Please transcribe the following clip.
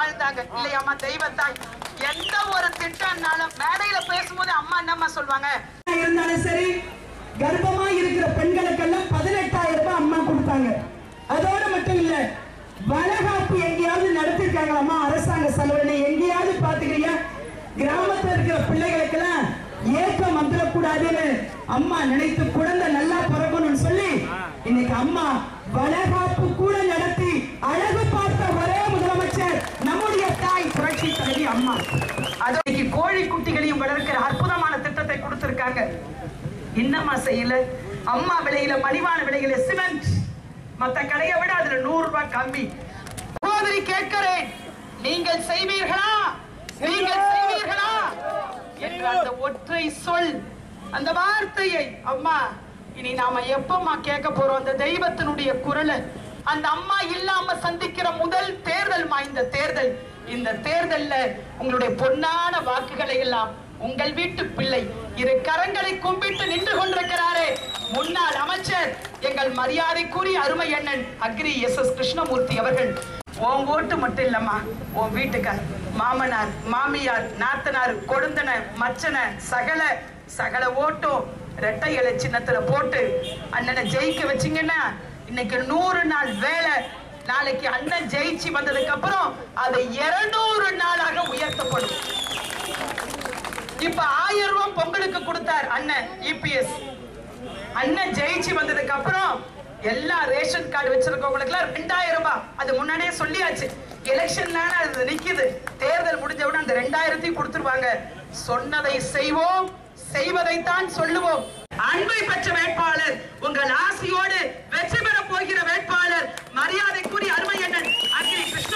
வாழ்ந்தாங்க இல்லையாம்மா தெய்வத்தாய் எந்த ஒரு திட்டம்னாலும் மேடையில பேசும்போது அம்மா என்னம்மா சொல்லுவாங்க இருந்தாலும் சரி கர்ப்பமா இருக்கிற பெண்களுக்கெல்லாம் பதினெட்டாயிரம் ரூபாய் அம்மா கொடுத்தாங்க அதோட மட்டும் இல்ல வளகாப்பு எங்கேயாவது நடத்திருக்காங்களாமா அரசாங்க செலவுல எங்கேயாவது பாத்துக்கிறீங்க கிராமத்துல இருக்கிற பிள்ளைகளுக்கெல்லாம் ஏக்கம் வந்துடக்கூடாதுன்னு அம்மா நினைத்து குழந்தை நல்லா பிறக்கணும்னு சொல்லி இன்னைக்கு அம்மா வளகாப்பு கூட நடத்தி அழகு பார்த்த ஒரே முதலமைச்சர் நம்முடைய தாய் புரட்சி தலைவி அம்மா அது இன்னைக்கு கோழி குட்டிகளையும் வளர்க்கிற அற்புதமான திட்டத்தை கொடுத்திருக்காங்க என்னம்மா செய்யல அம்மா விலையில மலிவான விலையில சிமெண்ட் மத்த கடையை விட அதுல நூறு ரூபாய் கம்மி சகோதரி கேட்கிறேன் நீங்கள் செய்வீர்களா நீங்கள் செய்வீர்களா என்ற அந்த ஒற்றை சொல் அந்த வார்த்தையை அம்மா இனி நாம எப்பமா கேட்க போறோம் அந்த தெய்வத்தினுடைய குரலை அந்த அம்மா இல்லாம சந்திக்கிற முதல் தேர்தல் இந்த தேர்தல் இந்த தேர்தல்ல உங்களுடைய பொன்னான வாக்குகளை எல்லாம் உங்கள் வீட்டு பிள்ளை இரு கரங்களை கும்பிட்டு நின்று கொண்டிருக்கிறாரே முன்னாள் அமைச்சர் எங்கள் மரியாதைக்குரிய அருமை அண்ணன் அக்ரி எஸ் எஸ் கிருஷ்ணமூர்த்தி அவர்கள் உன் ஓட்டு மட்டும் இல்லம்மா உன் வீட்டுக்கார் மாமனார் மாமியார் நாத்தனார் கொடுந்தன மச்சன சகல சகல ஓட்டும் ரெட்டை இலை சின்னத்துல போட்டு அண்ணனை ஜெயிக்க வச்சீங்கன்னா இன்னைக்கு நூறு நாள் வேலை நாளைக்கு அண்ணன் ஜெயிச்சு வந்ததுக்கு அப்புறம் அது இருநூறு நாளாக உயர்த்தப்படும் இப்ப ஆயிரம் ரூபாய் பொங்கலுக்கு கொடுத்தார் அண்ணன் இபிஎஸ் அண்ணன் ஜெயிச்சு வந்ததுக்கு அப்புறம் எல்லா ரேஷன் கார்டு வச்சிருக்கவங்களுக்கு எல்லாம் ரெண்டாயிரம் ரூபாய் அது முன்னாடியே சொல்லியாச்சு எலெக்ஷன் அது நிக்குது தேர்தல் முடிஞ்ச உடனே அந்த ரெண்டாயிரத்தையும் கொடுத்துருவாங்க சொன்னதை செய்வோம் செய்வதைத்தான் சொல்லுவோம் அன்பை பெற்ற வேட்பாளர் உங்கள் ஆசையோடு வெற்றி பெற போகிற வேட்பாளர் மரியாதைக்குரிய அருமை அண்ணன் அக்னி கிருஷ்ண